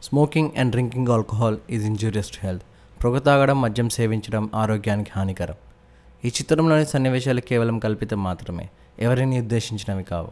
Smoking and drinking alcohol is injurious to health పొగ తాగడం మద్యం సేవించడం ఆరోగ్యానికి హానికరం ఈ చిత్రంలోని సన్నివేశాలు కేవలం కల్పితం మాత్రమే ఎవరిని ఉద్దేశించినవి కావు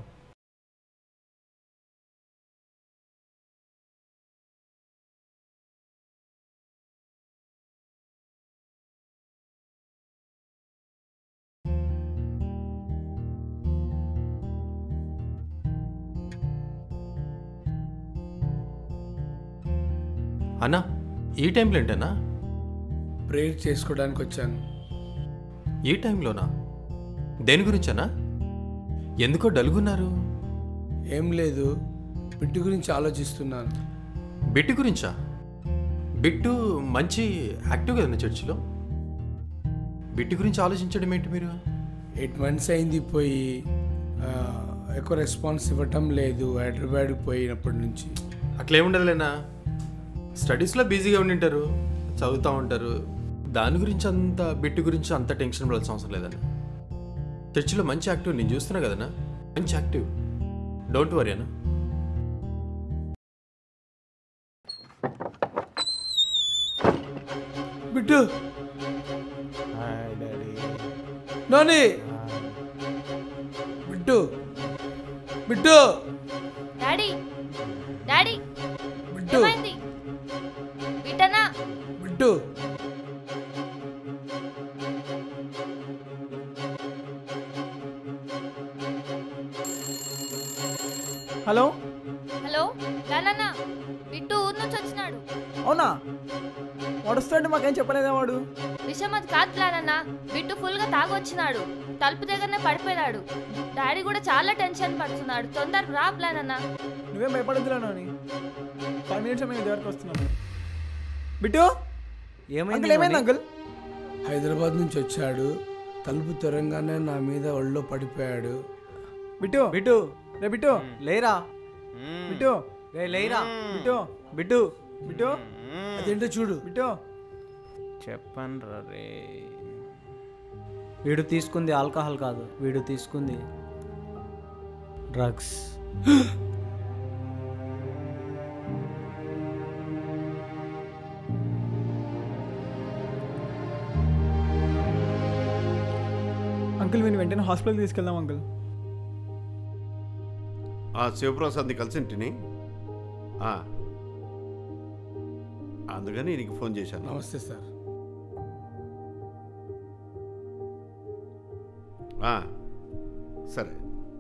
అన్నా ఈ టైంలో ఏంటన్నా ప్రేయర్ చేసుకోవడానికి వచ్చాను ఈ టైంలోనా దేని గురించనా ఎందుకో డలుగున్నారు ఏం లేదు బిడ్డ గురించి ఆలోచిస్తున్నాను బిట్టు గురించా బిట్టు మంచి యాక్టివ్ కదన్నా చర్చిలో బిట్టు గురించి ఆలోచించడం ఏంటి మీరు ఎయిట్ మంత్స్ అయింది పోయి ఆ, ఎక్కువ రెస్పాన్స్ ఇవ్వటం లేదు హైదరాబాద్ పోయినప్పటి నుంచి అట్లా ఏముండదులేనా స్టడీస్లో బిజీగా ఉండింటారు చదువుతూ ఉంటారు దాని గురించి అంత బిట్టు గురించి అంత టెన్షన్ పడాల్సిన అవసరం లేదన్న చర్చిలో మంచి యాక్టివ్ నేను చూస్తున్నా కదన్నా మంచి యాక్టివ్ డోంట్ వరీ అన్న బిడ్డు నాని బిడ్డు బిడ్డు డాడీ డాడీ బిడ్డు ఏమైంది బిడ్డనా బిడ్డు హలో హలో నాన్న బిట్టు ఊరు నుంచి వచ్చినాడు అవునా వాడు వస్తాడు మాకేం చెప్పలేదా వాడు విషయం అది కాదు ప్లాన్ అన్న బిట్టు ఫుల్ గా తాగొచ్చినాడు తలుపు దగ్గరనే పడిపోయినాడు డాడీ కూడా చాలా టెన్షన్ పడుతున్నాడు తొందరగా రా ప్లాన్ అన్న నువ్వేం భయపడద్దులేను అని ఫైవ్ మినిట్స్ మేము దగ్గరకు వస్తున్నాను బిట్టు అంకుల్ ఏమైంది అంకుల్ హైదరాబాద్ నుంచి వచ్చాడు తలుపు తెరంగానే నా మీద ఒళ్ళో పడిపోయాడు బిట్టు బిట్టు రే బిట్టు లేరా బిట్టు రే లేరా బిట్టు బిట్టు బిట్టు అదేంటో చూడు బిట్టు చెప్పండ్రా రే వీడు తీసుకుంది ఆల్కహాల్ కాదు వీడు తీసుకుంది డ్రగ్స్ అంకుల్ వీని వెంటనే హాస్పిటల్ తీసుకెళ్దాం అంకుల్ ఆ శివప్రసాద్ని కలిసింటిని ఆ. అందుకని నీకు ఫోన్ చేశాను నమస్తే సార్ ఆ, సరే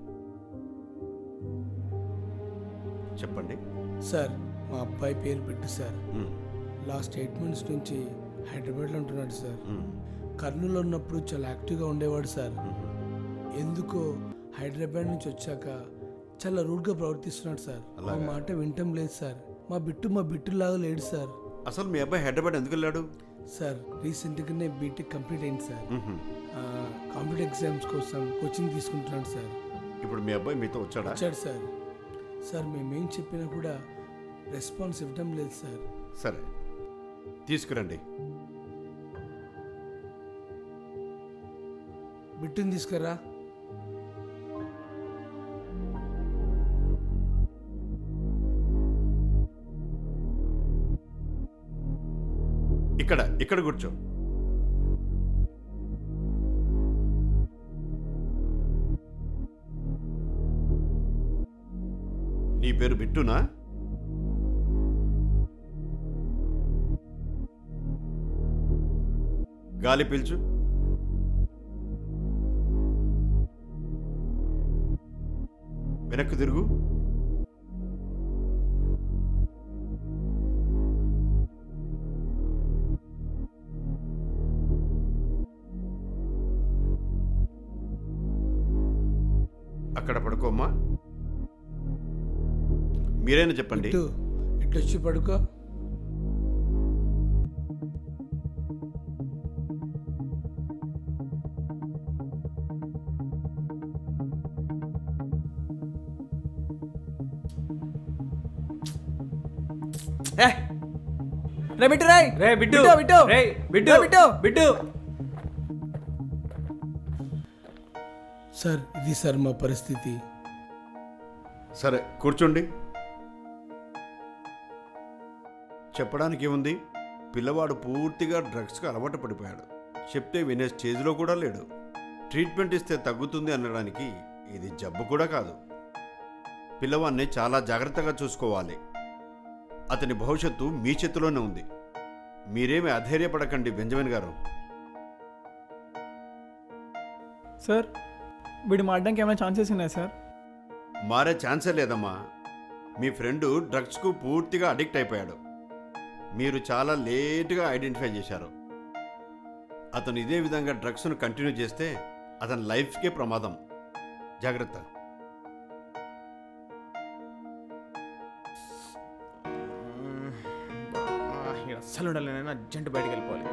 చెప్పండి సార్ మా అబ్బాయి పేరు పెట్టు sir um, last eight months నుంచి హైదరాబాద్లో ఉంటున్నాడు సార్ ఉమ్, కర్నూలు ఉన్నప్పుడు చాలా యాక్టివ్గా ఉండేవాడు సార్ ఉమ్. ఎందుకో హైదరాబాద్ నుంచి వచ్చాక చాలా రూడ్గా ప్రవర్తిస్తున్నాడు సార్ మా అలాగా? మాట వింటం లేదు సార్ మా బిట్టు మా బిట్టులాగా లేడు సార్ అసలు మీ అబ్బాయి హైదరాబాద్ ఎందుకు వెళ్ళాడు సార్ రీసెంట్గానే బీటెక్ కంప్లీట్ అయింది సార్ ఉహుం. కాంపిటేటివ్ ఎగ్జామ్స్ కోసం కోచింగ్ తీసుకుంటున్నాడు సార్ ఇప్పుడు మీ అబ్బాయి మీతో వచ్చాడా వచ్చాడు సార్ సార్ మేమేం చెప్పినా కూడా రెస్పాన్స్ ఇవ్వడం లేదు సార్ సరే తీసుకురండి బిట్టుని తీసుకురా ఇక్కడ ఇక్కడ కూర్చో నీ పేరు బిట్టునా గాలి పీల్చు వెనక్కు తిరుగు అక్కడ పడుకోమ్మా మీరైనా చెప్పండి బిట్టు ఇట్లా వచ్చి పడుకో రే బిట్టు రే రే బిట్టు బిట్టు రే బిట్టు రే బిట్టు బిట్టు సార్ ఇది సార్ మా పరిస్థితి సరే కూర్చోండి చెప్పడానికి ఏముంది పిల్లవాడు పూర్తిగా డ్రగ్స్కి అలవాటు పడిపోయాడు చెప్తే వినే స్టేజ్లో కూడా లేడు ట్రీట్మెంట్ ఇస్తే తగ్గుతుంది అనడానికి ఇది జబ్బు కూడా కాదు పిల్లవాడిని చాలా జాగ్రత్తగా చూసుకోవాలి అతని భవిష్యత్తు మీ చేతిలోనే ఉంది మీరేమి అధైర్యపడకండి బెంజమిన్ గారు సార్ వీడు మారడానికి ఏమైనా ఛాన్సెస్ ఉన్నాయా సార్ మారే ఛాన్సే లేదమ్మా మీ ఫ్రెండ్ డ్రగ్స్కు పూర్తిగా అడిక్ట్ అయిపోయాడు మీరు చాలా లేట్గా ఐడెంటిఫై చేశారు అతను ఇదే విధంగా డ్రగ్స్ను కంటిన్యూ చేస్తే అతని లైఫ్కే ప్రమాదం జాగ్రత్త ఇక్కడ అస్సలు ఉండాలి నేను అర్జెంట్ బయటికి వెళ్ళిపోవాలి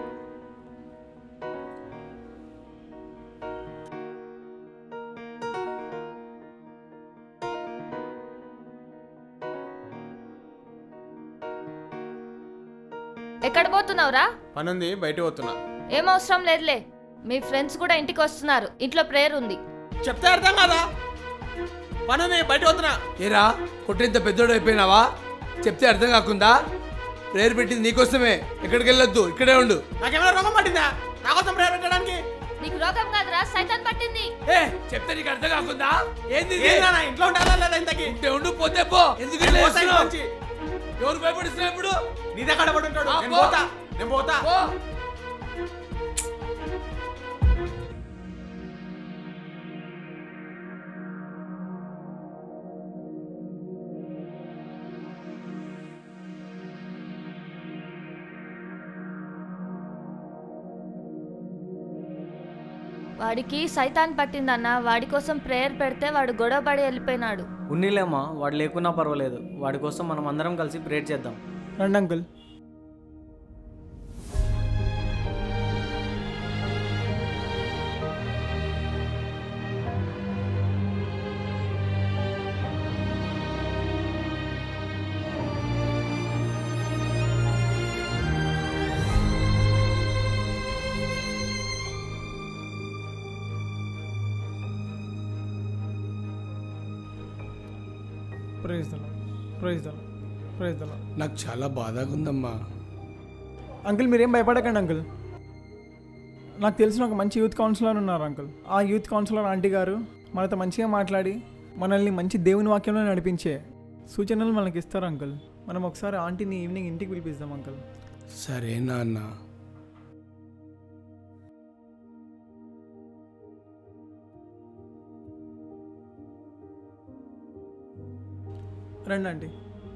ఎక్కడ పోతున్నావురా పని ఉంది బయట పోతున్నా ఏం అవసరం లేదులే మీ ఫ్రెండ్స్ కూడా ఇంటికి వస్తున్నారు ఇంట్లో ప్రేయర్ ఉంది చెప్తే అర్థం కాదా పని ఉంది బయట పోతున్నా ఏరా కొట్టేంత పెద్దోడు అయిపోయినావా చెప్తే అర్థం కాకుందా ప్రేయర్ పెట్టింది నీకోసమే ఎక్కడికి వెళ్ళొద్దు ఇక్కడే ఉండు నాకేమైనా రోగం పట్టిందా నా కోసం ప్రేయర్ పెట్టడానికి నీకు రోగం కాదురా సైతాన్ పట్టింది ఏ చెప్తే నీకు అర్థం కాకుందా ఏంది ఇది? ఏంది నాన్న, ఇంట్లో ఉండాలా లేదా ఇంతకి ఉంటే ఉండు పోతే పో ఎందుకు ఇట్లా పోతా ఇంట్లో చేస్తున్నావు? నుంచి. ఎవరు భయపడిస్తున్నావు ఇప్పుడు నీ దగ్గర పడి ఉంటాడు ఆ, నేను పో. పోతా నేను పోతా పో. వాడికి సైతాన్ పట్టిందన్న వాడి కోసం ప్రేయర్ పెడితే వాడు గొడవ పడి వెళ్ళిపోయినాడు ఉన్నీలేమ్మా వాడు లేకున్నా పర్వాలేదు వాడి కోసం మనం అందరం కలిసి ప్రేర్ చేద్దాం రండి uncle praise the lord praise the lord praise the lord నాకు చాలా బాధగా ఉందమ్మా అంకుల్ మీరేం భయపడకండి అంకుల్ నాకు తెలిసిన ఒక మంచి యూత్ కౌన్సిలర్ ఉన్నారు అంకుల్ ఆ యూత్ కౌన్సిలర్ ఆంటీ గారు మనతో మంచిగా మాట్లాడి మనల్ని మంచి దేవుని వాక్యంలో నడిపించే సూచనలు మనకి ఇస్తారు అంకుల్ మనం ఒకసారి ఆంటీని ఈవినింగ్ ఇంటికి పిలిపిస్తాం అంకుల్ సరే నాన్న రండి ఆంటీ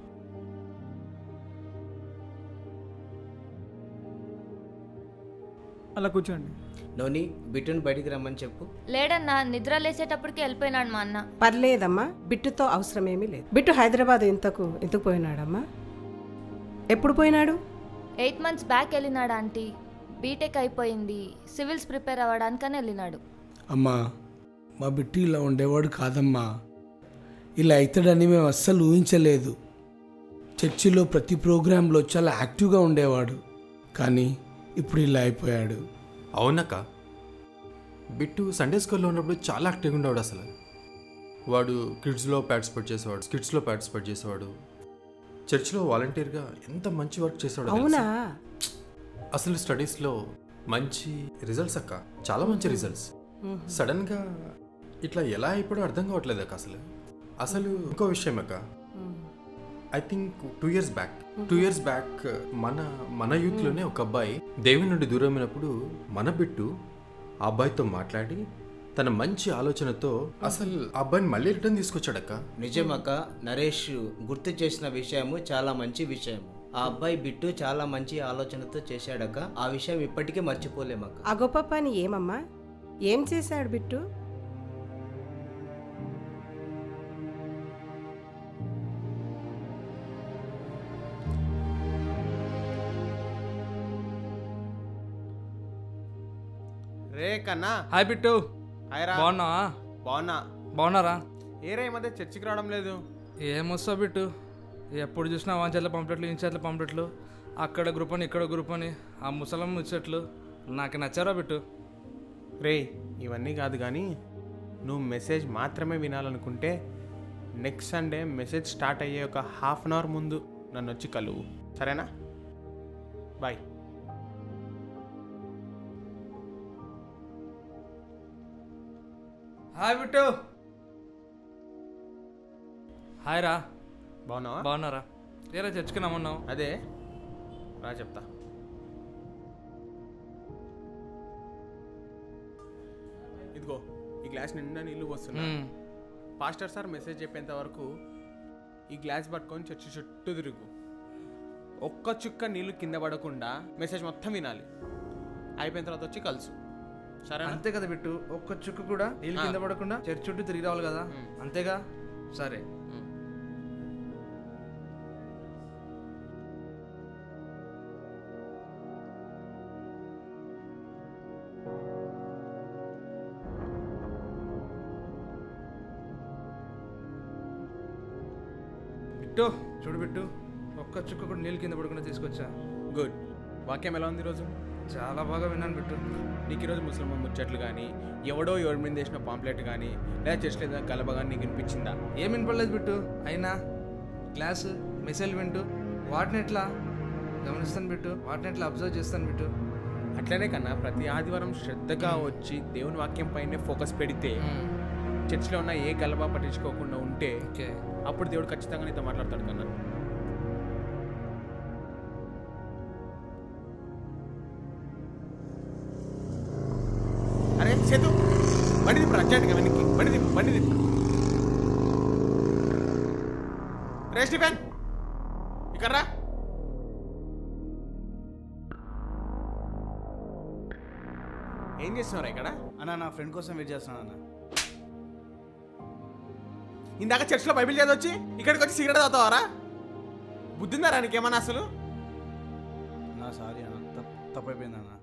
అలా కూర్చోండి నోని బిట్టును బయటికి రమ్మని చెప్పు లేడన్నా నిద్ర లేచేటప్పటికి వెళ్ళిపోయినాడు మా అన్న పర్లేదమ్మా బిట్టుతో అవసరమేమీ లేదు బిట్టు హైదరాబాద్ ఇంతకు ఎందుకు పోయినాడమ్మా ఎప్పుడు పోయినాడు ఎయిట్ మంత్స్ బ్యాక్ వెళ్ళినాడు ఆంటీ బీటెక్ అయిపోయింది సివిల్స్ ప్రిపేర్ అవ్వడానికని వెళ్ళినాడు అమ్మా మా బిట్టు ఇలా ఉండేవాడు కాదమ్మా ఇలా అవుతాడని మేము అస్సలు ఊహించలేదు చర్చిలో ప్రతి ప్రోగ్రాంలో చాలా యాక్టివ్గా ఉండేవాడు కానీ ఇప్పుడు ఇలా అయిపోయాడు అవునక్క బిట్టు సండే స్కూల్లో ఉన్నప్పుడు చాలా యాక్టివ్గా ఉండేవాడు అసలు వాడు కిడ్స్లో పార్టిసిపేట్ చేసేవాడు స్కిట్స్లో పార్టిసిపేట్ చేసేవాడు చర్చ్లో వాలంటీర్గా ఎంత మంచి వర్క్ చేసేవాడు అవునా అసలు స్టడీస్లో మంచి రిజల్ట్స్ అక్క చాలా మంచి రిజల్ట్స్ సడన్గా ఇట్లా ఎలా అయిపోయాడో అర్థం కావట్లేదు అక్క అసలు అసలు ఇంకో విషయం అక్క I think two years back two years back మన మన యూత్లోనే ఒక అబ్బాయి దేవుని నుండి దూరమైనప్పుడు మన బిట్టు ఆ అబ్బాయితో మాట్లాడి తన మంచి ఆలోచనతో అసలు ఆ అబ్బాయిని మళ్ళీ రిటర్న్ తీసుకొచ్చాడక్క నిజమక్క నరేష్ గుర్తు చేసిన విషయము చాలా మంచి విషయం ఆ అబ్బాయి బిట్టు చాలా మంచి ఆలోచనతో చేశాడక్క ఆ విషయం ఇప్పటికీ మర్చిపోలేమక్క ఆ గొప్ప పని ఏమమ్మా ఏం చేశాడు బిట్టు రే కన్నా హాయ్ బిట్టు హాయ్ రా బాగున్నావా బాగున్నా బాగున్నారా ఏరా ఈ మధ్య చర్చికి రావడం లేదు ఏమొస్తావు బిట్టు ఎప్పుడు చూసినా వాంచెట్ల పంపట్లు ఇంచెట్ల పంపట్లు అక్కడ గ్రూప్ అని ఇక్కడ గ్రూప్ అని ఆ ముసలం ముచ్చట్లు నాకు నచ్చారా బిట్టు రే ఇవన్నీ కాదు కానీ నువ్వు మెసేజ్ మాత్రమే వినాలనుకుంటే నెక్స్ట్ సండే మెసేజ్ స్టార్ట్ అయ్యే ఒక హాఫ్ అన్ అవర్ ముందు నన్ను వచ్చి కలువు సరేనా బాయ్ హాయ్ బిట్టు హాయ్ రా బాగున్నావా బాగున్నారా ఏరా చర్చికి నమ్మన్నావు అదే రా చెప్తా ఇదిగో ఈ గ్లాస్ నిండా నీళ్లు పోస్తున్నా మ్మ్. పాస్టర్ సార్ మెసేజ్ చెప్పేంత వరకు ఈ గ్లాస్ పట్టుకొని చర్చి చుట్టూ తిరుగు ఒక్క చుక్క నీళ్లు కింద పడకుండా మెసేజ్ మొత్తం వినాలి అయిపోయిన తర్వాత వచ్చి కలుసు సరే అంతే కదా బిట్టు ఒక్క చుక్కు కూడా నీళ్ళు కింద పడకుండా చర్చి చుట్టూ తిరిగి రావాలి కదా అంతేగా సరే బిట్టు చూడు బిట్టు ఒక్క చుక్క కూడా నీళ్ళు కింద పడకుండా తీసుకొచ్చా గుడ్ వాక్యం ఎలా ఉంది ఈరోజు చాలా బాగా విన్నాను బిట్టు నీకు ఈరోజు ముస్లిం ముచ్చట్లు కానీ ఎవడో ఎవరి మీద వేసిన పాంప్లెట్ కానీ లేదా చర్చలో ఏదైనా గలబ కానీ నీకు వినిపించిందా ఏం వినపడలేదు బిట్టు అయినా క్లాసు మెసేజ్ వింటూ వాటిని ఎట్లా గమనిస్తాను బిట్టు వాటిని ఎట్లా అబ్జర్వ్ చేస్తాను బిట్టు అట్లనే కన్నా ప్రతి ఆదివారం శ్రద్ధగా వచ్చి దేవుని వాక్యం పైనే ఫోకస్ పెడితే చర్చిలో ఉన్న ఏ గలబా పట్టించుకోకుండా ఉంటే అప్పుడు దేవుడు ఖచ్చితంగా నీతో మాట్లాడతాడు కన్నా అరే సేతు బండి దిప్పు అర్జెంట్గా వెనక్కి బండి దిప్పు బండి దిప్పు రే స్టీఫెన్ ఇక్కడ రా ఏం చేస్తున్నారా ఇక్కడ అన్న నా ఫ్రెండ్ కోసం వెయిట్ చేస్తున్నాను అన్న ఇందాక చర్చిలో బైబిల్ చదవచ్చి ఇక్కడికి వచ్చి సిగరెట్ తాగుతావారా బుద్ధిందారా నీకేమన్నా అసలు నా సారీ అన్న తప్పు తప్పైపోయింది అన్న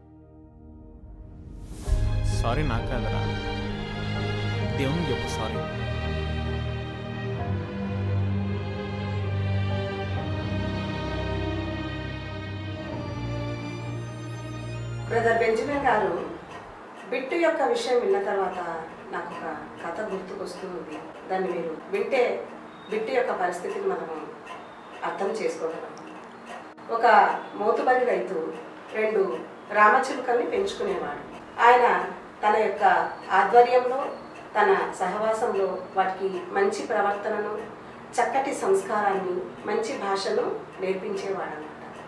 సారీ నాకు కాదురా దేవుని చెప్పు సారీ బ్రదర్ బెంజమిన్ గారు బిట్టు యొక్క విషయం విన్న తర్వాత నాకు ఒక కథ గుర్తుకొస్తూ ఉంది దాన్ని మీరు వింటే బిట్టు యొక్క పరిస్థితిని మనము అర్థం చేసుకోగలం ఒక మోతుబరి రైతు రెండు రామచిలుకల్ని పెంచుకునేవాడు ఆయన తన యొక్క ఆధ్వర్యంలో తన సహవాసంలో వాటికి మంచి ప్రవర్తనను చక్కటి సంస్కారాన్ని మంచి భాషను నేర్పించేవాడనమాట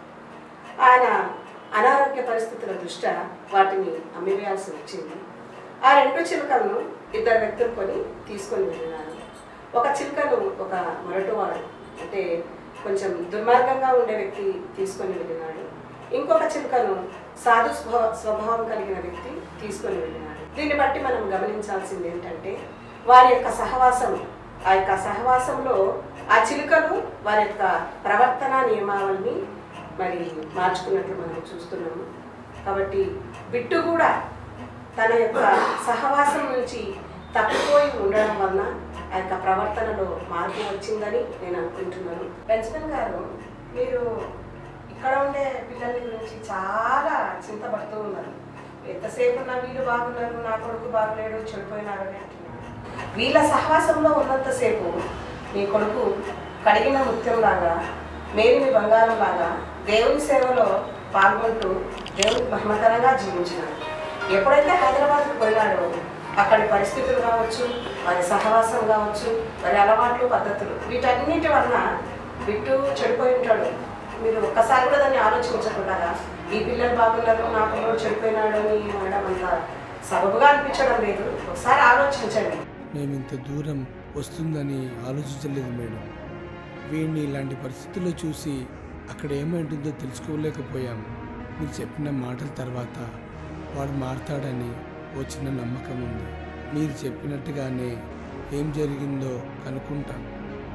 ఆయన అనారోగ్య పరిస్థితుల దృష్ట్యా వాటిని అమ్మివేయాల్సి వచ్చింది ఆ రెండు చిలుకలను ఇద్దరు వ్యక్తులు కొని తీసుకొని వెళ్ళినారు ఒక చిలుకను ఒక మొరటువాడు అంటే కొంచెం దుర్మార్గంగా ఉండే వ్యక్తి తీసుకొని వెళ్ళినాడు ఇంకొక చిలుకను సాధు స్వభావ స్వభావం కలిగిన వ్యక్తి తీసుకొని వెళ్ళినాడు దీన్ని బట్టి మనం గమనించాల్సింది ఏంటంటే వారి యొక్క సహవాసం ఆ యొక్క సహవాసంలో ఆ చిలుకలు వారి యొక్క ప్రవర్తన నియమావళిని మరి మార్చుకున్నట్లు మనం చూస్తున్నాము కాబట్టి బిట్టు కూడా తన యొక్క సహవాసం నుంచి తప్పిపోయి ఉండడం వలన ఆ యొక్క ప్రవర్తనలో మార్పు వచ్చిందని నేను అనుకుంటున్నాను బెంజమిన్ గారు మీరు ఇక్కడ ఉండే పిల్లల గురించి చాలా చింతపడుతూ ఉన్నారు ఎంతసేపు నా వీళ్ళు బాగున్నారు నా కొడుకు బాగలేడు చెడిపోయినారు అని అంటున్నారు వీళ్ళ సహవాసంలో ఉన్నంతసేపు మీ కొడుకు కడిగిన ముత్యంలాగా మేలిమి బంగారం లాగా దేవుని సేవలో పాల్గొంటూ దేవునికి మహిమకరంగా జీవించినాడు ఎప్పుడైతే హైదరాబాద్కి పోయినాడో అక్కడి పరిస్థితులు కావచ్చు వారి సహవాసం కావచ్చు వారి అలవాట్లు పద్ధతులు వీటన్నిటి వలన బిట్టు చెడిపోయి ఉంటాడు మీరు ఒక్కసారి కూడా దాన్ని ఆలోచించకుండా ఈ పిల్లలు బాగున్నారు నా పిల్లలు చెడిపోయినాడు అని అనడం అంత సబబుగా అనిపించడం లేదు ఒకసారి ఆలోచించండి మేము ఇంత దూరం వస్తుందని ఆలోచించలేదు మేడం వీడిని ఇలాంటి పరిస్థితుల్లో చూసి అక్కడ ఏమైంటుందో తెలుసుకోలేకపోయాము మీరు చెప్పిన మాటల తర్వాత వాడు మారతాడని ఓ చిన్న నమ్మకం ఉంది మీరు చెప్పినట్టుగానే ఏం జరిగిందో కనుక్కుంటాం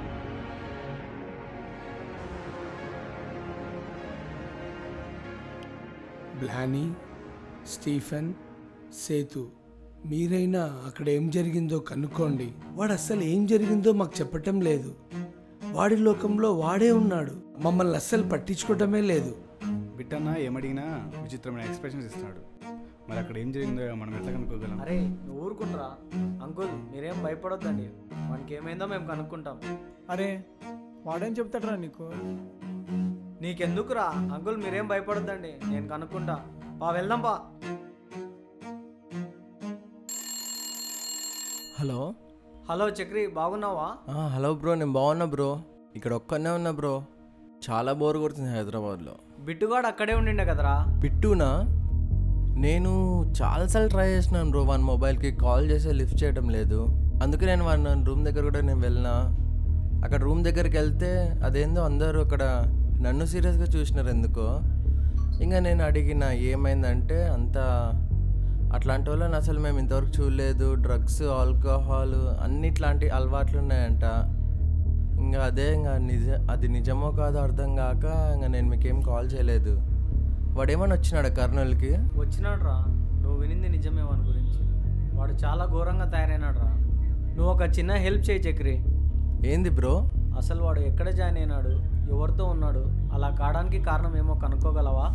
బ్లానీ స్టీఫెన్ సేతు మీరైనా అక్కడ ఏం జరిగిందో కనుక్కోండి వాడు అస్సలు ఏం జరిగిందో మాకు చెప్పటం లేదు వాడి లోకంలో వాడే ఉన్నాడు మమ్మల్ని అస్సలు పట్టించుకోవటమే లేదు బిట్టన్న ఏమడిగినా విచిత్రమైన ఎక్స్ప్రెషన్స్ ఇస్తున్నాడు మరి అక్కడ ఏం జరిగిందో మనం ఎట్లా కనుక్కోగలం అరే నువ్వు ఊరుకుంటారా అంకుల్ మీరేం భయపడొద్దండి వానికి ఏమైందో మేము కనుక్కుంటాం అరే వాడేం చెప్తాడరా నీకు నీకెందుకురా అంకుల్ మీరేం భయపడొద్దండి నేను కనుక్కుంటా పా వెళ్దాం పా హలో హలో చక్రి బాగున్నావా ఆ, హలో బ్రో నేను బాగున్నా బ్రో ఇక్కడ ఒక్కనే ఉన్నా బ్రో చాలా బోర్ కొడుతుంది హైదరాబాద్లో బిట్టుగాడు అక్కడే ఉండిండే కదరా బిట్టునా నేను చాలాసార్లు ట్రై చేసినాను బ్రో వన్ మొబైల్కి కాల్ చేస్తే లిఫ్ట్ చేయడం లేదు అందుకే నేను వాళ్ళ రూమ్ దగ్గర కూడా నేను వెళ్ళినా అక్కడ రూమ్ దగ్గరికి వెళ్తే అదేందో అందరూ అక్కడ నన్ను సీరియస్గా చూసినారు ఎందుకో ఇంకా నేను అడిగిన ఏమైందంటే అంతా అట్లాంటి వాళ్ళని అసలు మేము ఇంతవరకు చూడలేదు డ్రగ్స్ ఆల్కహాల్ అన్ని ఇట్లాంటి అలవాట్లు ఉన్నాయంట ఇంకా అదే ఇంకా నిజ అది నిజమో కాదో అర్థం కాక ఇంకా నేను మీకేం కాల్ చేయలేదు వాడేమని వచ్చినాడు కర్నూలుకి వచ్చినాడు రా నువ్వు వినింది నిజమే వాని గురించి వాడు చాలా ఘోరంగా తయారైనాడు రా నువ్వు ఒక చిన్న హెల్ప్ చేయి చక్రి ఏంది బ్రో అసలు వాడు ఎక్కడ జాయిన్ అయినాడు ఎవరితో ఉన్నాడు అలా కావడానికి కారణం ఏమో కనుక్కోగలవా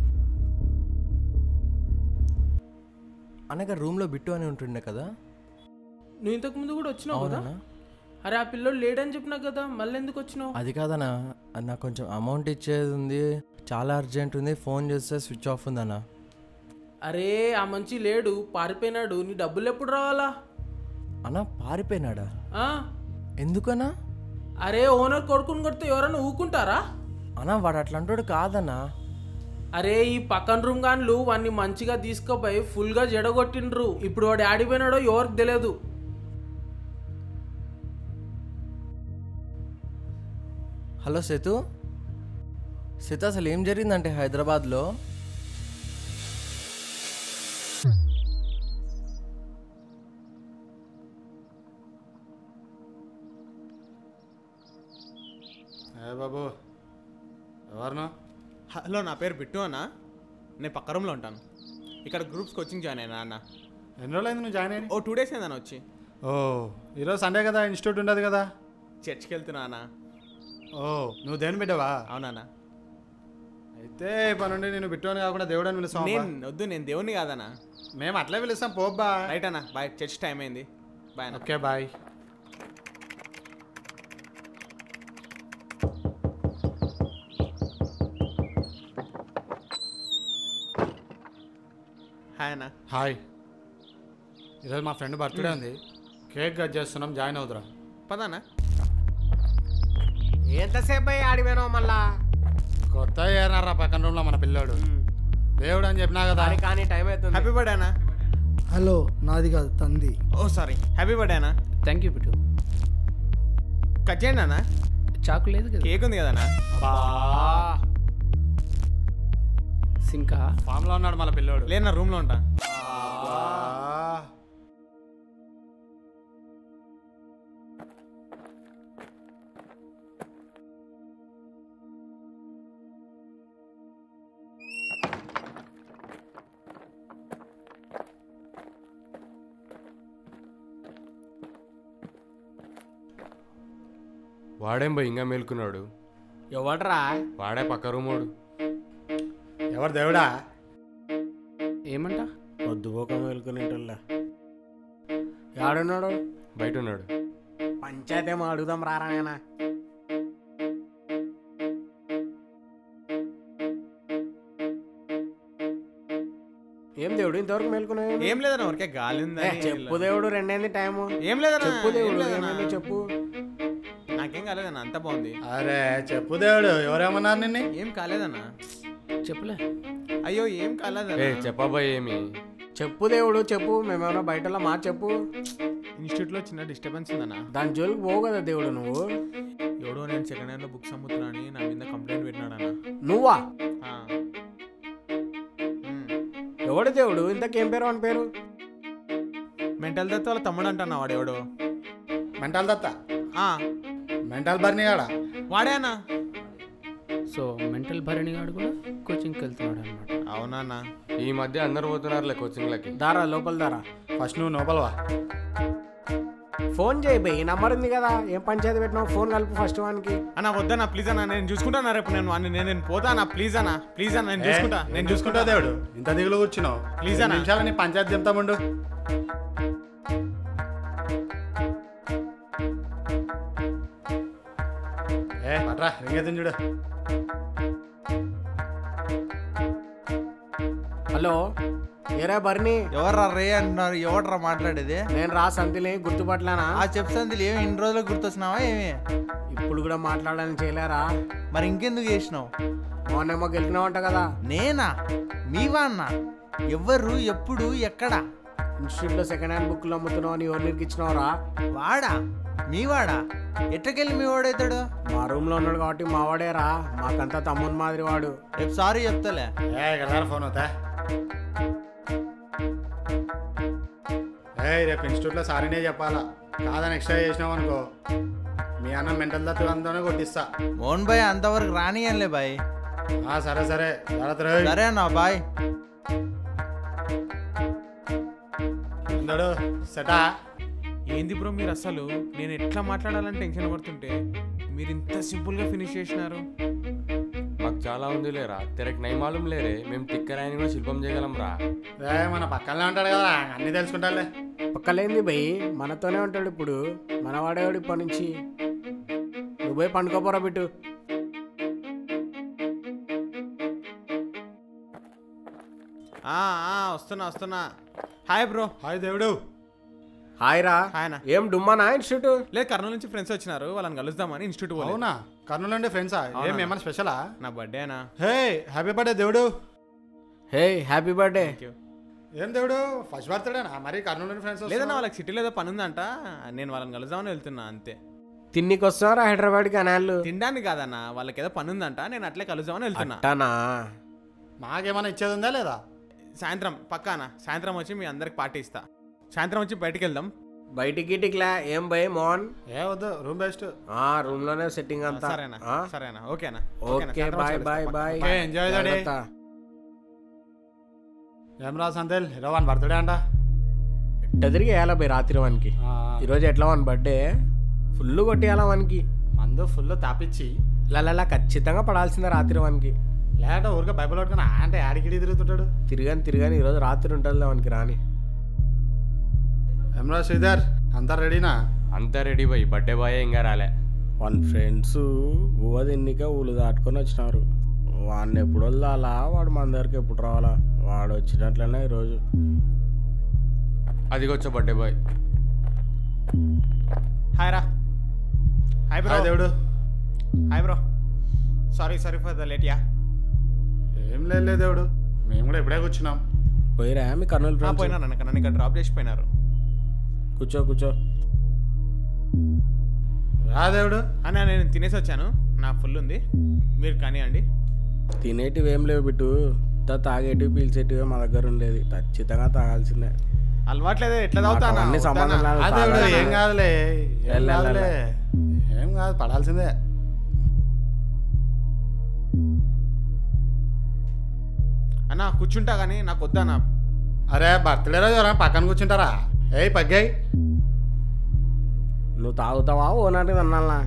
అనగా రూమ్లో బిట్టు అని ఉంటుండే కదా నువ్వు ఇంతకు ముందు కూడా వచ్చినావు కదా అవునా? అరే ఆ పిల్లోడు లేడని చెప్పినా కదా మళ్ళీ ఎందుకు వచ్చినావు అది కాదన్నా అది నాకు కొంచెం అమౌంట్ ఇచ్చేది ఉంది చాలా అర్జెంట్ ఉంది ఫోన్ చేస్తే స్విచ్ ఆఫ్ ఉందన్నా అరే ఆ మంచి లేడు పారిపోయినాడు నీ డబ్బులు ఎప్పుడు రావాలా అన్నా పారిపోయినాడా ఆ? ఎందుకన్నా అరే ఓనర్ కొడుకుని కొడితే ఎవరైనా ఊకుంటారా అన్నా వాడు అట్లాంటోడు కాదన్నా అరే ఈ పక్కన రూమ్ గాన్లు వాడిని మంచిగా తీసుకుపోయి ఫుల్గా జడగొట్టిండ్రు ఇప్పుడు వాడు ఆడిపోయినాడో ఎవరికి తెలియదు హలో సేతు సేతు అసలు ఏం జరిగిందంటే హైదరాబాద్లో ఏ బాబు ఎవరినో హలో నా పేరు బిట్టు అన్న నేను పక్క రూమ్లో ఉంటాను ఇక్కడ గ్రూప్స్ కోచింగ్ జాయిన్ అయినా అన్న ఎన్ని రోజులైంది నువ్వు జాయిన్ అయ్యి ఓ టూ డేస్ అయిందన్న వచ్చి ఓ ఈరోజు సండే కదా ఇన్స్టిట్యూట్ ఉండదు కదా చర్చ్కి వెళ్తున్నా అన్న ఓ నువ్వు దేని బిడ్డవా అవునన్నా అయితే పని నుండి నేను బిట్టుని కాకుండా దేవుడు అని పిలుస్తాం నేను వద్దు నేను దేవుణ్ణి కాదన్నా మేము అట్లే పిలుస్తాం పోబ్బా రైట్ అన్న బాయ్ చర్చ్ టైం అయింది బాయ్ అన్న ఓకే బాయ్ హాయ్ అన్న హాయ్ ఈరోజు మా ఫ్రెండ్ బర్త్డే ఉంది కేక్ కట్ చేస్తున్నాం జాయిన్ అవుతురా పదానా ఎంతసేపు అయ్యి ఆడిపోయినావు మళ్ళా కొత్త ఏనారా పక్కన రూమ్లో మన పిల్లోడు దేవుడు అని చెప్పినా కదా కానీ కానీ టైం అవుతుంది హ్యాపీ బర్త్డే అన్న హలో నాది కాదు తంది ఓ సారీ హ్యాపీ బర్త్డే అన్న థ్యాంక్ యూ బిటు కట్ చేయండి అన్న చాకు లేదు కదా కేక్ ఉంది కదన్నా సింకా ఫామ్లో ఉన్నాడు మన పిల్లోడు లేనా రూమ్లో ఉంటా వాడేం పోయి ఇంకా మేలుకున్నాడు ఎవడ్రా వాడే పక్క రూమోడు ఎవరు దేవుడా ఏమంట పొద్దుపోక మేలుకునేటోళ్ళ ఆడున్నాడు బయట ఉన్నాడు పంచాయతీ ఏమో అడుగుదాం రారా నాయనా ఏం దేవుడు ఇంతవరకు మేలుకున్నావు ఏం లేదన్న ఊరికే గాలి ఉంది చెప్పు దేవుడు రెండైంది టైము ఏం లేదన్నా చెప్పు ఏం దేవుడు లేదన్నా. ఏమైంది చెప్పు నాకేం కాలేదన్న అంత బాగుంది అరే చెప్పు దేవుడు ఎవరేమన్నారు నిన్ను ఏం కాలేదన్నా చెప్పులే అయ్యో ఏం ఏ కాలేదన్నా చెప్పబాయ్ ఏమి చెప్పు దేవుడు చెప్పు మేమేమైనా బయటలో మాట చెప్పు ఇన్స్టిట్యూట్లో చిన్న డిస్టర్బెన్స్ ఉందన్నా దాని జోలికి పోవు కదా దేవుడు నువ్వు ఎవడో నేను సెకండ్ హ్యాండ్లో బుక్స్ అమ్ముతున్నా అని నా మీద కంప్లైంట్ పెట్టినాడన్నా నువ్వా ఆ. ఎవడు దేవుడు ఇంతకేం పేరు అని పేరు మెంటల్ దత్త వాళ్ళ తమ్ముడు అంటున్నా వాడు ఎవడో మెంటల్ దత్త ఆ, మెంటల్ బర్నీ కాడా వాడే అన్నా సో మెంటల్ భరణి గాడు కూడా కోచింగ్కి వెళ్తున్నాడు అనమాట అవునా అన్నా ఈ మధ్య అందరు పోతున్నారులే కోచింగ్లకి దారా లోపల దారా ఫస్ట్ నువ్వు నోపలవా ఫోన్ చేయి బై నంబర్ ఉంది కదా ఏం పంచాయతీ పెట్టినావు ఫోన్ కలుపు ఫస్ట్ వానికి అన్న వద్దన్నా ప్లీజ్ అన్న నేను చూసుకుంటాను రేపు నేను వాడిని- నేను నేను పోతా అన్న ప్లీజ్ అన్న ప్లీజ్ అన్న నేను ఏ, చూసుకుంటా నేను చూసుకుంటా దేవుడు ఇంత దిగులు కూర్చున్నావు Please ఐదు అన్న. నిమిషాలు నీ పంచాయతీ చెప్తాముండు ఏ ఏ పట్రా రింగేద్దాం చూడు హలో ఏరా బర్ని ఎవర్రా రే అంటున్నారు ఎవడ్రా మాట్లాడేది నేను రా సంతిని గుర్తుపట్టలేనా ఆ చెప్పు సందులు ఏమి ఇన్ని రోజులు గుర్తొచ్చినావా ఏమి ఇప్పుడు కూడా మాట్లాడాలని చేయలేరా మరి ఇంకెందుకు చేసినావు మొన్నేమో గెలిచినావంట కదా నేనా మీవా అన్న ఎవరు ఎప్పుడు ఎక్కడ ఇన్స్టిట్యూట్లో సెకండ్ హ్యాండ్ బుక్లు అమ్ముతున్నావు అని ఎవరు ఇచ్చినావురా వాడా మీవాడా ఎట్టకెళ్ళి మీ వాడవుతాడు మా రూమ్ లో ఉన్నాడు కాబట్టి మా వాడేరా మాకంతా తమ్ముని మాదిరి వాడు రేపు సారీ చెప్తాలే ఏ కదా ఫోన్ అవుతా ఏ రేపు ఇన్స్టిట్యూట్లో సారీనే చెప్పాలా కాదని ఎక్స్ట్రా చేసినావు అనుకో మీ అన్న మెంటల్ దత్తులంతోనే కొట్టిస్తా మోహన్ బాయ్ అంతవరకు రానియన్లే బాయ్ ఆ, సరే సరే జాగ్రత్త రే. సరే అన్న బాయ్ అందడు సెటా ఏంది బ్రో మీరు అసలు నేను ఎట్లా మాట్లాడాలని టెన్షన్ పడుతుంటే మీరు ఇంత సింపుల్గా ఫినిష్ చేసినారు మాకు చాలా ఉంది లేరా తెరకు నైమాలం లేరే మేము తిక్కరాయని కూడా శిల్పం చేయగలం రా ఏ మన పక్కనే ఉంటాడు కదా అన్నీ తెలుసుకుంటాలే పక్కలేంది భయ్ మనతోనే ఉంటాడు ఇప్పుడు మన వాడేవాడు ఇప్పటి నుంచి నువ్వు పోయి పండుకోపోరా బిట్టు ఆ, ఆ, వస్తున్నా వస్తున్నా హాయ్ బ్రో హాయ్ దేవుడు హాయ్ రా హాయ్ నా ఏం డుమ్మానా ఇన్స్టిట్యూట్ లేదు కర్నూలు నుంచి ఫ్రెండ్స్ వచ్చినారు వాళ్ళని కలుద్దామని ఇన్స్టిట్యూట్ పోలేదు. అవునా కర్నూలు నుండి ఫ్రెండ్సా అవునా? ఏం ఏమన్నా స్పెషలా నా బర్త్డేనా హే హ్యాపీ బర్త్డే దేవుడు హే హ్యాపీ బర్త్డే ఏం దేవుడు ఫస్ట్ బర్త్డేనా మరి కర్నూలు నుండి ఫ్రెండ్స్ లేదన్నా వాళ్ళకి సిటీలో ఏదో పని ఉందంట నేను వాళ్ళని కలుద్దామని వెళ్తున్నా అంతే తిన్నికి వస్తున్నారా హైదరాబాద్కి అనాళ్ళు తినడానికి కాదన్నా వాళ్ళకి ఏదో పని ఉందంట నేను అట్లే కలుద్దామని వెళ్తున్నా అట్టానా మాకేమైనా ఇచ్చేది ఉందా లేదా సాయంత్రం పక్కానా సాయంత్రం వచ్చి మీ అందరికి పార్టీ ఇస్తా సాయంత్రం వచ్చి బయటికి వెళ్దాం బయటికి గిటికిలా ఏం భయ్ మోహన్ ఏ వద్దు రూమ్ బెస్ట్ ఆ రూమ్ లోనే సెట్టింగ్ అంతా సరేనా ఆ? సరేనా ఓకేనా ఓకే సాయంత్రం బాయ్ వచ్చి బాయ్ కలుస్తా, బాయ్ పక్కా. ఎంజాయ్ ద డే జాగ్రత్త. ఏం రా సంతేల్ ఇరవై వన్ బర్త్డే అంట ఎట్ట తిరిగి వేయాలా భయ్ రాత్రి వానికి ఈరోజు ఎట్లా వన్ బర్త్డే ఫుల్ కొట్టేయాలా వానికి మందు ఫుల్ తాపిచ్చి లలలా ఖచ్చితంగా పడాల్సిందే రాత్రి వానికి లేదంటే ఊరికే బైబిల్ పట్టుకుని అంటే ఆడికిడి తిరుగుతుంటాడు తిరిగాని తిరిగాని ఈరోజు రాత్రి ఉంటుంది వానికి రాని ఏం రా శ్రీధర్ అంతా రెడీనా అంతా రెడీ పోయి బర్త్డే బాయ్ ఇంకా రాలే వాళ్ళ ఫ్రెండ్స్ బువ్వ తిన్నిక ఊళ్ళు దాటుకొని వచ్చినారు వాడిని ఎప్పుడు వదలాలా వాడు మన దగ్గరికి ఎప్పుడు రావాలా వాడు వచ్చినట్లనే ఈరోజు అదిగొచ్చా బర్త్డే బాయ్ హాయ్ రా హాయ్ బ్రో హాయ్ దేవుడు hi bro sorry sorry for the late యా ఏం లేదు దేవుడు మేము కూడా ఇప్పుడే కూర్చున్నాం పోయిరా మీ కర్నూలు ఫ్రెండ్స్ పోయినారు అన్న నన్ను ఇక్కడ డ్రాప్ చేసి పోయినారు కూర్చో కూర్చో రా దేవుడు అన్న నేను తినేసి వచ్చాను నా ఫుల్ ఉంది మీరు కానివ్వండి తినేటివి ఏం లేవు బిట్టు ఇంత తాగేటివి పీల్చేటివి మా దగ్గర ఉండేది ఖచ్చితంగా తాగాల్సిందే అలవాట్లేదు ఎట్లా తాగుతానా అన్ని సంబంధం లేదు, ఆ దేవుడు తాగాల్సిందే. ఏం కాదులే ఏం వెళ్ళ, వెళ్ళ, కాదులే ఏం కాదు పడాల్సిందే అన్న కూర్చుంటా కానీ నాకు వద్దన్నా అరే బర్త్డే రోజు ఎవరైనా పక్కన కూర్చుంటారా ఏయ్ పగ్గాయి నువ్వు తాగుతావా ఓనాటి అన్నా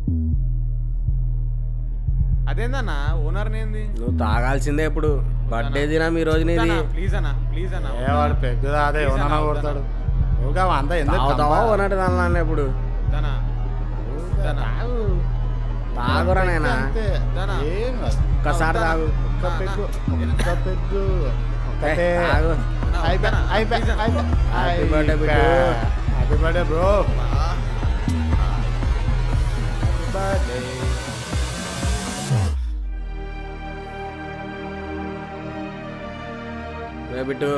అదేందన్నా ఓనర్ ఏంది నువ్వు తాగాల్సిందే ఇప్పుడు బర్త్డే దినం ఈ రోజు నీది ప్లీజ్ అన్న ప్లీజ్ అన్న ఏ వాడు పెగ్గుదా అదే Please ఏమన్నా అన్న, కొడతాడు ఊగా అంతా ఎందుకు తాగుతావా కంప? ఓనాటి అన్నా ఇప్పుడు దనా దనా తాగురా నాయనా అంతే దనా ఏం కాదు. ఒక్కసారి తాగు ఒక్క పెగ్గు ఒక్క పెగ్గు ఒక్కటే ఏ, తాగు. అయిపోయి అయిపోయి అయిపోయి Happy birthday, Bittu. Happy birthday bro రే బిట్టు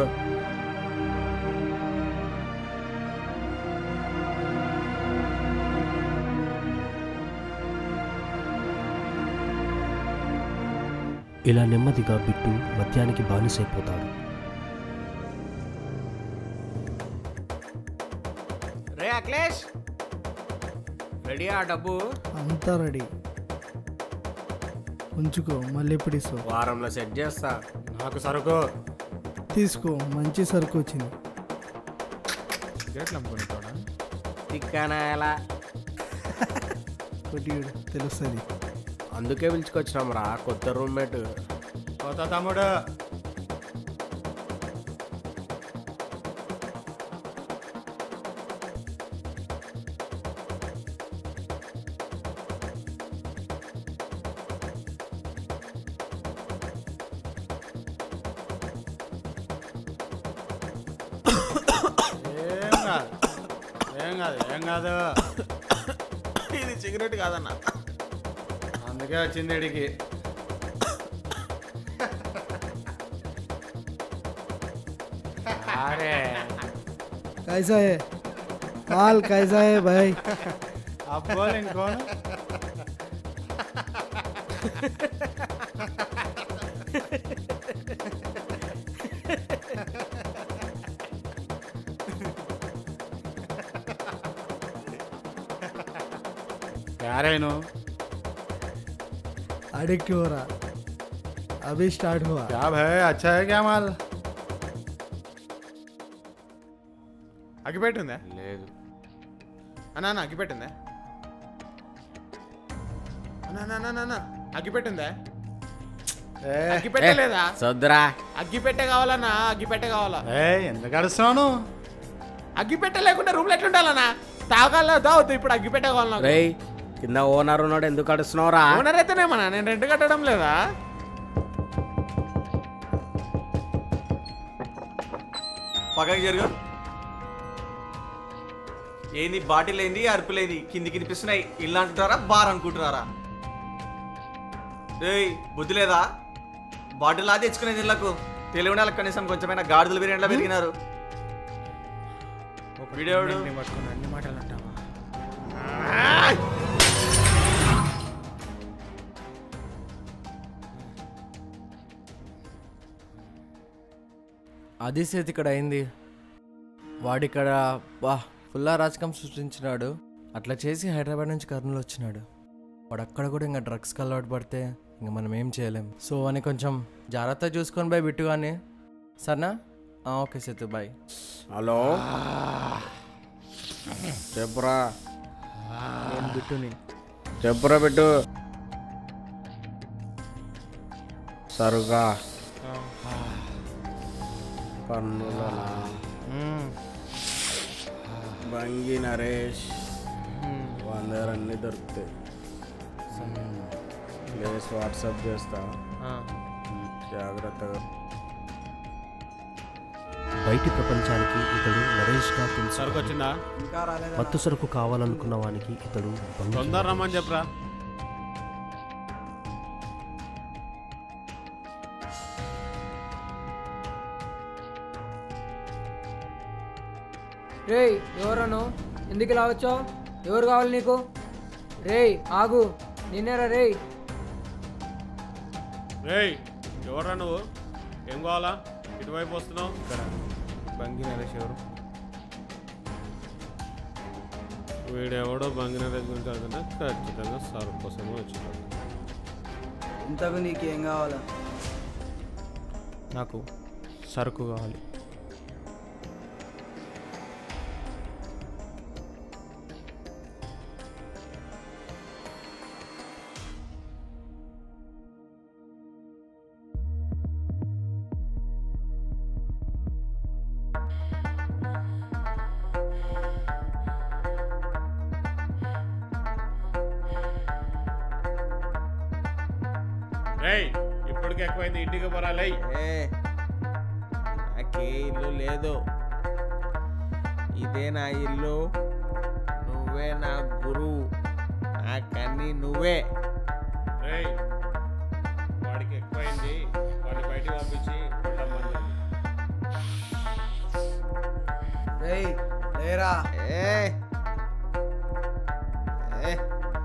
ఇలా నెమ్మదిగా బిట్టు మద్యానికి బానిసైపోతాడు రే అఖిలేష్ రెడీ ఆ డబ్బు అంతా రెడీ ఉంచుకో మళ్ళీ ఎప్పుడు ఇస్తావు వారంలో సెట్ చేస్తా నాకు సరుకు తీసుకో మంచి సరుకు వచ్చింది సిగరెట్లు అమ్ముకునేటోడా తిక్కానా ఎలా కొట్టియుడు తెలుస్తుంది అందుకే పిలుచుకొచ్చినాం రా కొత్త రూమ్మేట్ కొత్త తమ్ముడు ఏం కాదు ఏం కాదు ఇది సిగరెట్ కాదన్న అందుకే వచ్చింది ఇడికి अरे कैसा है काल कैसा है भाई आप बोलें कौन क्या है नो एडिक्ट हो रहा अभी स्टार्ट हुआ क्या भाई अच्छा है क्या माल అగ్గిపెట్టి ఉందా లేదు అన్నా అన్న అగ్గిపెట్టి ఉందా అన్నా అన్నా, అన్నా అన్నా, అన్నా అగ్గిపెట్టి ఉందా అగ్గిపెట్టే లేదా సొద్దురా అగ్గిపెట్టే కావాలన్నా అగ్గిపెట్టే కావాలా ఏ ఎందుకు అడుస్తున్నాను అగ్గిపెట్టే లేకుండా రూమ్లో ఎట్లా ఉండాలన్నా తాగాల తాగుతూ ఇప్పుడు అగ్గిపెట్టే కావాలన్నా రేయ్ కింద ఓనర్ ఉన్నాడు ఎందుకు అడుస్తున్నావురా ఓనర్ అయితేనేమన్నా నేను రెంట్ కట్టడం లేదా పక్కకి జరుగు ఏంది బాటిల్ ఏంది అరుపులేంది కిందికి వినిపిస్తున్నాయి ఇల్లు అంటున్నారా బార్ అనుకుంటున్నారా రేయ్ బుద్ధి లేదా బాటిల్ లా తెచ్చుకునేది ఇళ్ళకు తెలివి వాళ్ళకి కనీసం కొంచెమైనా గాడిదలు బిర్యానీలా పెరిగినారు వీడేవాడు పట్టుకుని అన్ని మాటలు అంటావా అది సేత్ ఇక్కడ అయింది వాడిక్కడ వా ఫుల్లా రాజకం సృష్టించినాడు అట్లా చేసి హైదరాబాద్ నుంచి కర్నూలు వచ్చినాడు వాడు అక్కడ కూడా ఇంకా డ్రగ్స్కి అలవాటు పడితే ఇంకా మనం ఏం చేయలేం సో అని కొంచెం జాగ్రత్త చూసుకొని బాయ్ బిట్టు కానీ సరేనా ఆ, ఓకే సేతు బాయ్ హలో చెప్పురా నేను బిట్టుని చెప్పురా బిట్టు సరుగా కన్నులనా బంగి నరేష్ అందరు అన్నీ దొరుకుతాయి ప్లేస్ వాట్సాప్ చేస్తా జాగ్రత్తగా బయటి ప్రపంచానికి ఇతడు నరేష్గా తెలుసు సరుకు వచ్చిందా? ఇంకా రాలేదా? మత్తు సరుకు కావాలనుకున్న వానికి ఇతడు బంగి. తొందర రమ్మని చెప్పరా రేయ్ ఎవరను ఎందుకు ఇలా వచ్చావు ఎవరు కావాలి నీకు రేయ్ ఆగు నిన్నేరా రేయ్ రేయ్ ఎవర్రా నువ్వు ఏం కావాలా ఇటువైపు వస్తున్నావు ఇక్కడ బంగి నరేష్ ఎవరు వీడెవడో బంగిన గురించి అడుగుతున్నా ఖచ్చితంగా సరుకు కోసమే వచ్చినాడు ఇంతకు నీకేం కావాలా నాకు సరుకు కావాలి రేయ్ ఇప్పటికి ఎక్కువైంది ఇంటికి పోరాలే ఏ నాకే ఇల్లు లేదు ఇదే నా ఇల్లు నువ్వే నా గురువు నాకన్నీ నువ్వే రేయ్ వాడికి ఎక్కువైంది వాడిని బయటికి పంపించి కొట్టమ్మని చెప్పు. రేయ్ లేరా ఏ ఏ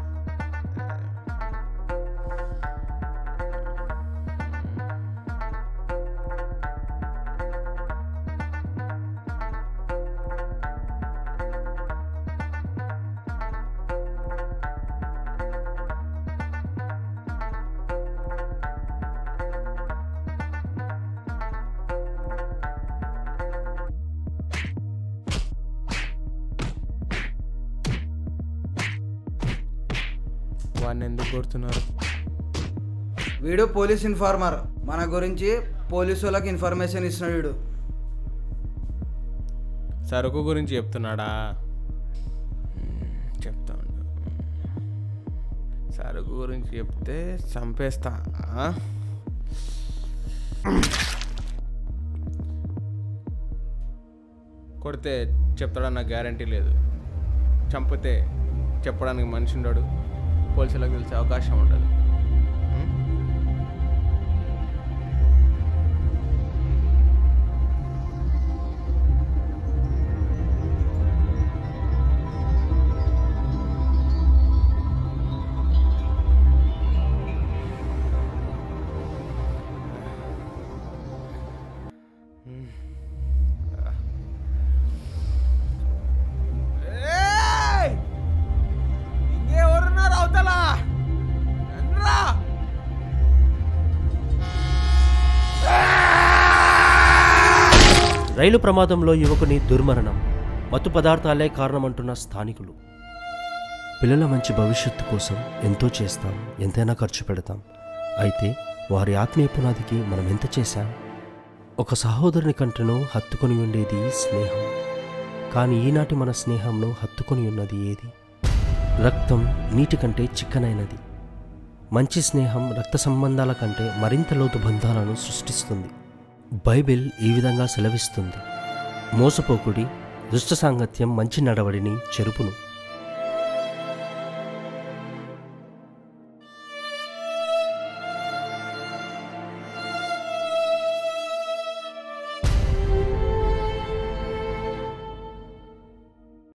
వాడిని ఎందుకు కొడుతున్నారు వీడు పోలీస్ ఇన్ఫార్మర్ మన గురించి పోలీసు వాళ్ళకి ఇన్ఫర్మేషన్ ఇస్తున్నాడు వీడు సరుకు గురించి చెప్తున్నాడా మ్మ్, చెప్తా ఉండు సరుకు గురించి చెప్తే చంపేస్తా ఆ? కొడితే చెప్తాడన్న గ్యారంటీ లేదు చంపితే చెప్పడానికి మనిషి ఉండడు పోలీసులకు తెలిసే అవకాశం ఉండదు ఉం? ఏయ్! ఇంకెవరున్నారు అవతల రండ్రా! రైలు ప్రమాదంలో యువకుని దుర్మరణం మత్తు పదార్థాలే కారణమంటున్న స్థానికులు పిల్లల మంచి భవిష్యత్తు కోసం ఎంతో చేస్తాం ఎంతైనా ఖర్చు పెడతాం అయితే వారి ఆత్మీయ పునాదికి మనం ఎంత చేశాం ఒక సహోదరుని కంటను హత్తుకొని ఉండేది స్నేహం కానీ ఈనాటి మన స్నేహంను హత్తుకొని ఉన్నది ఏది రక్తం నీటి కంటే చిక్కనైనది మంచి స్నేహం రక్త సంబంధాల కంటే మరింత లోతు బంధాలను సృష్టిస్తుంది బైబిల్ ఈ విధంగా సెలవిస్తుంది మోసపోకుడి దుష్ట సాంగత్యం మంచి నడవడిని చెరుపును